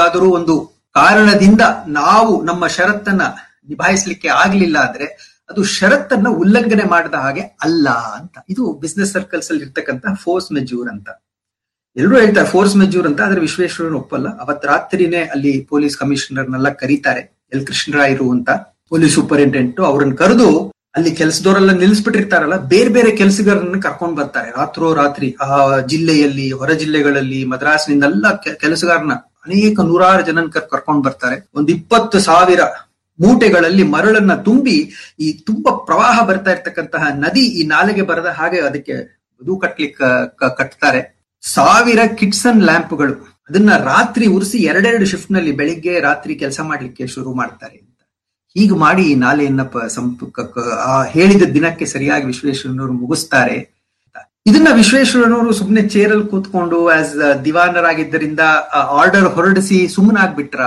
ಯಾವುದಾದರೂ ಒಂದು ಕಾರಣದಿಂದ ನಾವು ನಮ್ಮ ಷರತ್ತನ್ನ ನಿಭಾಯಿಸಲಿಕ್ಕೆ ಆಗ್ಲಿಲ್ಲ ಅಂದ್ರೆ ಅದು ಷರತ್ತನ್ನ ಉಲ್ಲಂಘನೆ ಮಾಡಿದ ಹಾಗೆ ಅಲ್ಲ ಅಂತ ಇದು ಬಿಸ್ನೆಸ್ ಸರ್ಕಲ್ಸ್ ಅಲ್ಲಿ ಇರ್ತಕ್ಕಂಥ ಫೋರ್ಸ್ ಮೆಜೂರ್ ಅಂತ ಎಲ್ಲರೂ ಹೇಳ್ತಾರೆ ಫೋರ್ಸ್ ಮೆಜೂರ್ ಅಂತ ಆದ್ರೆ ವಿಶ್ವೇಶ್ವರನ್ ಒಪ್ಪಲ್ಲ ಅವತ್ ರಾತ್ರಿನೇ ಅಲ್ಲಿ ಪೊಲೀಸ್ ಕಮಿಷನರ್ನೆಲ್ಲ ಕರೀತಾರೆ ಎಲ್ ಕೃಷ್ಣರಾಯರು ಅಂತ ಪೊಲೀಸ್ ಸೂಪರಿಂಟೆಂಡೆಂಟ್ ಅವ್ರನ್ನ ಕರೆದು ಅಲ್ಲಿ ಕೆಲಸದವರೆಲ್ಲ ನಿಲ್ಲಿಸ್ಬಿಟ್ಟಿರ್ತಾರಲ್ಲ ಬೇರೆ ಬೇರೆ ಕೆಲಸಗಾರರನ್ನ ಕರ್ಕೊಂಡ್ ಬರ್ತಾರೆ ರಾತ್ರೋ ರಾತ್ರಿ ಆ ಜಿಲ್ಲೆಯಲ್ಲಿ ಹೊರ ಜಿಲ್ಲೆಗಳಲ್ಲಿ ಮದ್ರಾಸ್ನಿಂದೆಲ್ಲ ಕೆಲಸಗಾರನ ಅನೇಕ ನೂರಾರು ಜನ ಕರ್ಕೊಂಡ್ ಬರ್ತಾರೆ ಒಂದ್ ಇಪ್ಪತ್ತು ಸಾವಿರ ಮೂಟೆಗಳಲ್ಲಿ ಮರಳನ್ನ ತುಂಬಿ ಈ ತುಂಬಾ ಪ್ರವಾಹ ಬರ್ತಾ ಇರ್ತಕ್ಕಂತಹ ನದಿ ಈ ನಾಲೆಗೆ ಬರದ ಹಾಗೆ ಅದಕ್ಕೆ ಅದು ಕಟ್ಲಿಕ್ಕೆ ಕಟ್ತಾರೆ ಸಾವಿರ ಕಿಟ್ಸನ್ ಲ್ಯಾಂಪ್ಗಳು ಅದನ್ನ ರಾತ್ರಿ ಉರಿಸಿ ಎರಡೆರಡು ಶಿಫ್ಟ್ ನಲ್ಲಿ ಬೆಳಿಗ್ಗೆ ರಾತ್ರಿ ಕೆಲಸ ಮಾಡ್ಲಿಕ್ಕೆ ಶುರು ಮಾಡ್ತಾರೆ ಅಂತ ಹೀಗೆ ಮಾಡಿ ಈ ನಾಲೆಯನ್ನ ಸಂಪರ್ಕ ಆ ಹೇಳಿದ ದಿನಕ್ಕೆ ಸರಿಯಾಗಿ ವಿಶ್ವೇಶ್ವರನವರು ಮುಗಿಸ್ತಾರೆ ಇದನ್ನ ವಿಶ್ವೇಶ್ವರನವರು ಸುಮ್ಮನೆ ಚೇರಲ್ಲಿ ಕೂತ್ಕೊಂಡು ಆಸ್ ದಿವಾನರಾಗಿದ್ದರಿಂದ ಆರ್ಡರ್ ಹೊರಡಿಸಿ ಸುಮ್ಮನಾಗ್ಬಿಟ್ರ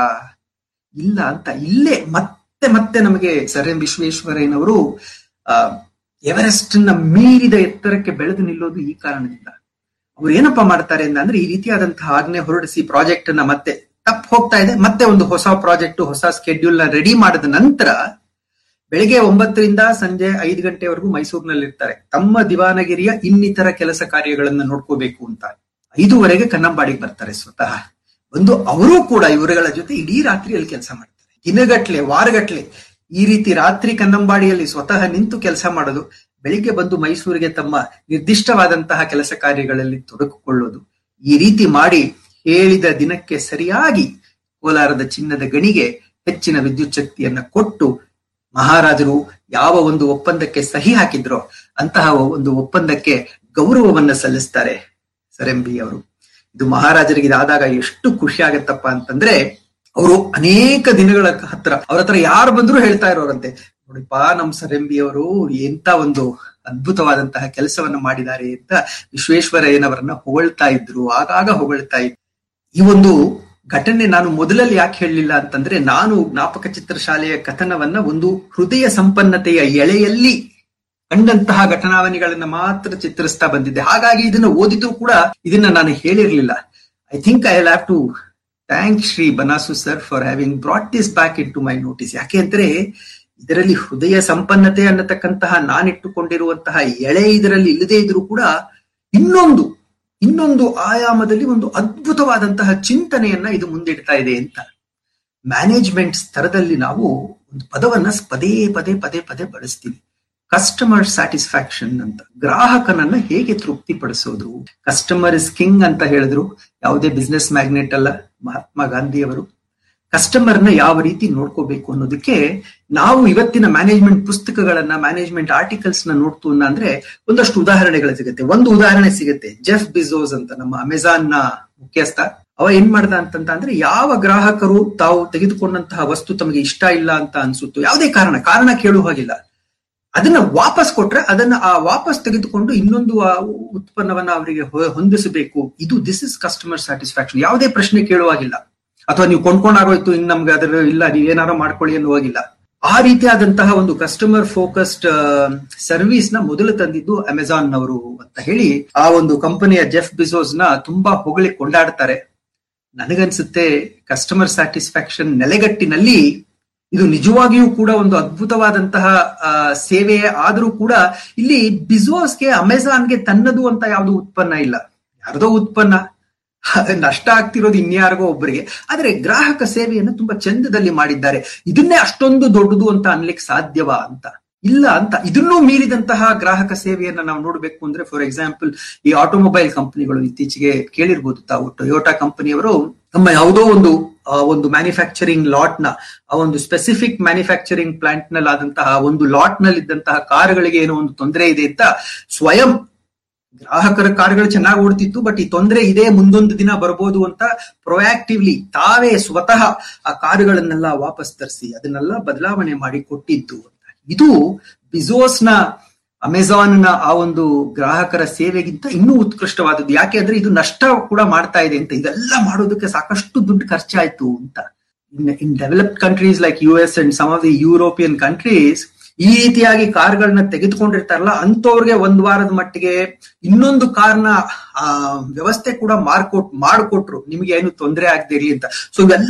ಇಲ್ಲ ಅಂತ ಇಲ್ಲೇ ಮತ್ತೆ ಮತ್ತೆ ನಮಗೆ ಸರ್ ಎಂ ವಿಶ್ವೇಶ್ವರಯ್ಯನವರು ಆ ಎವರೆಸ್ಟ್ ನ ಮೀರಿದ ಎತ್ತರಕ್ಕೆ ಬೆಳೆದು ನಿಲ್ಲೋದು ಈ ಕಾರಣದಿಂದ ಅವ್ರು ಏನಪ್ಪಾ ಮಾಡ್ತಾರೆ ಅಂದ್ರೆ ಈ ರೀತಿಯಾದಂತಹ ಆಜ್ಞೆ ಹೊರಡಿಸಿ ಪ್ರಾಜೆಕ್ಟ್ ನ ಮತ್ತೆ ತಪ್ಪು ಹೋಗ್ತಾ ಇದೆ ಮತ್ತೆ ಒಂದು ಹೊಸ ಪ್ರಾಜೆಕ್ಟ್ ಹೊಸ ಸ್ಕೆಡ್ಯೂಲ್ ನ ರೆಡಿ ಮಾಡಿದ ನಂತರ ಬೆಳಿಗ್ಗೆ ಒಂಬತ್ತರಿಂದ ಸಂಜೆ ಐದು ಗಂಟೆವರೆಗೂ ಮೈಸೂರಿನಲ್ಲಿ ಇರ್ತಾರೆ ತಮ್ಮ ದಿವಾನಗಿರಿಯ ಇನ್ನಿತರ ಕೆಲಸ ಕಾರ್ಯಗಳನ್ನ ನೋಡ್ಕೋಬೇಕು ಅಂತ ಐದೂವರೆಗೆ ಕನ್ನಂಬಾಡಿಗೆ ಬರ್ತಾರೆ ಸ್ವತಃ ಒಂದು ಅವರೂ ಕೂಡ ಇವರುಗಳ ಜೊತೆ ಇಡೀ ರಾತ್ರಿಯಲ್ಲಿ ಕೆಲಸ ಮಾಡ್ತಾರೆ ದಿನಗಟ್ಲೆ ವಾರಗಟ್ಲೆ ಈ ರೀತಿ ರಾತ್ರಿ ಕನ್ನಂಬಾಡಿಯಲ್ಲಿ ಸ್ವತಃ ನಿಂತು ಕೆಲಸ ಮಾಡೋದು ಬೆಳಿಗ್ಗೆ ಬಂದು ಮೈಸೂರಿಗೆ ತಮ್ಮ ನಿರ್ದಿಷ್ಟವಾದಂತಹ ಕೆಲಸ ಕಾರ್ಯಗಳಲ್ಲಿ ತೊಡಗಿಕೊಳ್ಳೋದು ಈ ರೀತಿ ಮಾಡಿ ಹೇಳಿದ ದಿನಕ್ಕೆ ಸರಿಯಾಗಿ ಕೋಲಾರದ ಚಿನ್ನದ ಗಣಿಗೆ ಹೆಚ್ಚಿನ ವಿದ್ಯುತ್ ಶಕ್ತಿಯನ್ನ ಕೊಟ್ಟು ಮಹಾರಾಜರು ಯಾವ ಒಂದು ಒಪ್ಪಂದಕ್ಕೆ ಸಹಿ ಹಾಕಿದ್ರೋ ಅಂತಹ ಒಂದು ಒಪ್ಪಂದಕ್ಕೆ ಗೌರವವನ್ನ ಸಲ್ಲಿಸ್ತಾರೆ ಸರಂಬಿ ಅವರು ಇದು ಮಹಾರಾಜರಿಗೆ ಇದಾದಾಗ ಎಷ್ಟು ಖುಷಿ ಆಗತ್ತಪ್ಪ ಅಂತಂದ್ರೆ ಅವರು ಅನೇಕ ದಿನಗಳ ಹತ್ರ ಅವ್ರ ಹತ್ರ ಯಾರು ಬಂದ್ರು ಹೇಳ್ತಾ ಇರೋರಂತೆ ನೋಡಿಪಾ ನಮ್ ಸರಂಬಿ ಅವರು ಎಂತ ಒಂದು ಅದ್ಭುತವಾದಂತಹ ಕೆಲಸವನ್ನ ಮಾಡಿದ್ದಾರೆ ಅಂತ ವಿಶ್ವೇಶ್ವರಯ್ಯನವರನ್ನ ಹೊಗಳ್ತಾ ಇದ್ರು ಆಗಾಗ ಹೊಗಳ್ತಾ ಇದ್ರು ಈ ಒಂದು ಘಟನೆ ನಾನು ಮೊದಲಲ್ಲಿ ಯಾಕೆ ಹೇಳಲಿಲ್ಲ ಅಂತಂದ್ರೆ ನಾನು ಜ್ಞಾಪಕ ಚಿತ್ರಶಾಲೆಯ ಕಥನವನ್ನ ಒಂದು ಹೃದಯ ಸಂಪನ್ನತೆಯ ಎಳೆಯಲ್ಲಿ ಕಂಡಂತಹ ಘಟನಾವಣಿಗಳನ್ನ ಮಾತ್ರ ಚಿತ್ರಿಸ್ತಾ ಬಂದಿದ್ದೆ ಹಾಗಾಗಿ ಇದನ್ನ ಓದಿದ್ರು ಕೂಡ ಇದನ್ನ ನಾನು ಹೇಳಿರ್ಲಿಲ್ಲ I think I have to thank Shri Banasu sir for having brought this back into my notice ಯಾಕೆ ಅಂದ್ರೆ ಇದರಲ್ಲಿ ಹೃದಯ ಸಂಪನ್ನತೆ ಅನ್ನತಕ್ಕಂತಹ ನಾನಿಟ್ಟುಕೊಂಡಿರುವಂತಹ ಎಳೆ ಇದರಲ್ಲಿ ಇಲ್ಲದೆ ಇದ್ರೂ ಕೂಡ ಇನ್ನೊಂದು ಇನ್ನೊಂದು ಆಯಾಮದಲ್ಲಿ ಒಂದು ಅದ್ಭುತವಾದಂತಹ ಚಿಂತನೆಯನ್ನ ಇದು ಮುಂದಿಡ್ತಾ ಇದೆ ಅಂತ ಮ್ಯಾನೇಜ್ಮೆಂಟ್ ಸ್ತರದಲ್ಲಿ ನಾವು ಒಂದು ಪದವನ್ನ ಪದೇ ಪದೇ ಪದೇ ಪದೇ ಬಳಸ್ತೀವಿ ಕಸ್ಟಮರ್ ಸ್ಯಾಟಿಸ್ಫ್ಯಾಕ್ಷನ್ ಅಂತ ಗ್ರಾಹಕನನ್ನ ಹೇಗೆ ತೃಪ್ತಿಪಡಿಸೋದು ಕಸ್ಟಮರ್ ಇಸ್ ಕಿಂಗ್ ಅಂತ ಹೇಳಿದ್ರು ಯಾವುದೇ ಬಿಸ್ನೆಸ್ ಮ್ಯಾಗ್ನೆಟ್ ಅಲ್ಲ ಮಹಾತ್ಮ ಗಾಂಧಿಯವರು ಕಸ್ಟಮರ್ನ ಯಾವ ರೀತಿ ನೋಡ್ಕೋಬೇಕು ಅನ್ನೋದಕ್ಕೆ ನಾವು ಇವತ್ತಿನ ಮ್ಯಾನೇಜ್ಮೆಂಟ್ ಪುಸ್ತಕಗಳನ್ನ ಮ್ಯಾನೇಜ್ಮೆಂಟ್ ಆರ್ಟಿಕಲ್ಸ್ ನ ನೋಡ್ತು ಅಂದ್ರೆ ಒಂದಷ್ಟು ಉದಾಹರಣೆಗಳು ಸಿಗುತ್ತೆ ಒಂದು ಉದಾಹರಣೆ ಸಿಗುತ್ತೆ ಜೆಫ್ ಬಿಜೋಸ್ ಅಂತ ನಮ್ಮ ಅಮೆಜಾನ್ ನ ಮುಖ್ಯಸ್ಥ ಅವ ಏನ್ ಮಾಡ್ದ ಅಂತಂತ ಅಂದ್ರೆ ಯಾವ ಗ್ರಾಹಕರು ತಾವು ತೆಗೆದುಕೊಂಡಂತಹ ವಸ್ತು ತಮಗೆ ಇಷ್ಟ ಇಲ್ಲ ಅಂತ ಅನ್ಸುತ್ತೋ ಯಾವುದೇ ಕಾರಣ ಕಾರಣ ಕೇಳುವ ಹಾಗಿಲ್ಲ ಅದನ್ನ ವಾಪಸ್ ಕೊಟ್ರೆ ಅದನ್ನ ಆ ವಾಪಸ್ ತೆಗೆದುಕೊಂಡು ಇನ್ನೊಂದು ಉತ್ಪನ್ನವನ್ನ ಅವರಿಗೆ ಹೊಂದಿಸಬೇಕು ಇದು ದಿಸ್ ಇಸ್ ಕಸ್ಟಮರ್ ಸ್ಯಾಟಿಸ್ಫ್ಯಾಕ್ಷನ್ ಯಾವುದೇ ಪ್ರಶ್ನೆ ಕೇಳುವಾಗಿಲ್ಲ ಅಥವಾ ನೀವು ಕೊಂಡ್ಕೊಂಡಾಗೋಯ್ತು ಇನ್ ನಮ್ಗೆ ಅದರ ಇಲ್ಲ ನೀವು ಏನಾರೋ ಮಾಡ್ಕೊಳ್ಳಿ ಅನ್ನುವಾಗಿಲ್ಲ ಆ ರೀತಿಯಾದಂತಹ ಒಂದು ಕಸ್ಟಮರ್ ಫೋಕಸ್ಡ್ ಸರ್ವಿಸ್ ನ ಮೊದಲು ತಂದಿದ್ದು ಅಮೆಜಾನ್ ನವರು ಅಂತ ಹೇಳಿ ಆ ಒಂದು ಕಂಪನಿಯ ಜೆಫ್ ಬಿಸೋಸ್ ನ ತುಂಬಾ ಹೊಗಳಿ ಕೊಂಡಾಡ್ತಾರೆ ನನಗನ್ಸುತ್ತೆ ಕಸ್ಟಮರ್ ಸ್ಯಾಟಿಸ್ಫ್ಯಾಕ್ಷನ್ ನೆಲೆಗಟ್ಟಿನಲ್ಲಿ ಇದು ನಿಜವಾಗಿಯೂ ಕೂಡ ಒಂದು ಅದ್ಭುತವಾದಂತಹ ಸೇವೆ ಆದರೂ ಕೂಡ ಇಲ್ಲಿ ಬಿಸೋಸ್ಗೆ ಅಮೆಜಾನ್ಗೆ ತನ್ನದು ಅಂತ ಯಾವುದು ಉತ್ಪನ್ನ ಇಲ್ಲ ಯಾರ್ದೋ ಉತ್ಪನ್ನ ನಷ್ಟ ಆಗ್ತಿರೋದು ಇನ್ಯಾರಿಗೋ ಒಬ್ಬರಿಗೆ ಆದ್ರೆ ಗ್ರಾಹಕ ಸೇವೆಯನ್ನು ತುಂಬಾ ಚಂದದಲ್ಲಿ ಮಾಡಿದ್ದಾರೆ ಇದನ್ನೇ ಅಷ್ಟೊಂದು ದೊಡ್ಡದು ಅಂತ ಅನ್ಲಿಕ್ಕೆ ಸಾಧ್ಯವಾ ಅಂತ ಇಲ್ಲ ಅಂತ ಇದನ್ನೂ ಮೀರಿದಂತಹ ಗ್ರಾಹಕ ಸೇವೆಯನ್ನ ನಾವು ನೋಡ್ಬೇಕು ಅಂದ್ರೆ ಫಾರ್ ಎಕ್ಸಾಂಪಲ್ ಈ ಆಟೋಮೊಬೈಲ್ ಕಂಪನಿಗಳು ಇತ್ತೀಚೆಗೆ ಕೇಳಿರ್ಬೋದು ತಾವು ಟೊಯೋಟಾ ಕಂಪನಿಯವರು ನಮ್ಮ ಯಾವುದೋ ಒಂದು ಒಂದು ಮ್ಯಾನುಫ್ಯಾಕ್ಚರಿಂಗ್ ಲಾಟ್ ನ ಆ ಒಂದು ಸ್ಪೆಸಿಫಿಕ್ ಮ್ಯಾನುಫ್ಯಾಕ್ಚರಿಂಗ್ ಪ್ಲಾಂಟ್ ನಲ್ಲಿ ಆದಂತಹ ಒಂದು ಲಾಟ್ ನಲ್ಲಿ ಇದ್ದಂತಹ ಕಾರುಗಳಿಗೆ ಏನೋ ಒಂದು ತೊಂದರೆ ಇದೆ ಅಂತ ಸ್ವಯಂ ಗ್ರಾಹಕರ ಕಾರ್ಗಳು ಚೆನ್ನಾಗಿ ಓಡ್ತಿತ್ತು ಬಟ್ ಈ ತೊಂದರೆ ಇದೆ ಮುಂದೊಂದು ದಿನ ಬರ್ಬೋದು ಅಂತ ಪ್ರೊಯಾಕ್ಟಿವ್ಲಿ ತಾವೇ ಸ್ವತಃ ಆ ಕಾರುಗಳನ್ನೆಲ್ಲ ವಾಪಸ್ ತರಿಸಿ ಅದನ್ನೆಲ್ಲ ಬದಲಾವಣೆ ಮಾಡಿ ಕೊಟ್ಟಿದ್ದು ಅಂತ ಇದು ಬಿಸೋಸ್ ನ ಅಮೆಜಾನ್ ನ ಆ ಒಂದು ಗ್ರಾಹಕರ ಸೇವೆಗಿಂತ ಇನ್ನೂ ಉತ್ಕೃಷ್ಟವಾದದ್ದು ಯಾಕೆ ಅಂದ್ರೆ ಇದು ನಷ್ಟ ಕೂಡ ಮಾಡ್ತಾ ಇದೆ ಅಂತ ಇದೆಲ್ಲ ಮಾಡೋದಕ್ಕೆ ಸಾಕಷ್ಟು ದುಡ್ಡು ಖರ್ಚಾಯ್ತು ಅಂತ in developed countries like U S and some of the European countries ಈ ರೀತಿಯಾಗಿ ಕಾರ್ಗಳನ್ನ ತೆಗೆದುಕೊಂಡಿರ್ತಾರಲ್ಲ ಅಂತವ್ರಿಗೆ ಒಂದ್ ವಾರದ ಮಟ್ಟಿಗೆ ಇನ್ನೊಂದು ಕಾರ್ನ ಆ ವ್ಯವಸ್ಥೆ ಕೂಡ ಮಾರ್ಕೊಟ್ ಮಾಡಿಕೊಟ್ರು ನಿಮ್ಗೆ ಏನು ತೊಂದರೆ ಆಗದೆ ಇರ್ಲಿ ಅಂತ ಸೊ ಇವೆಲ್ಲ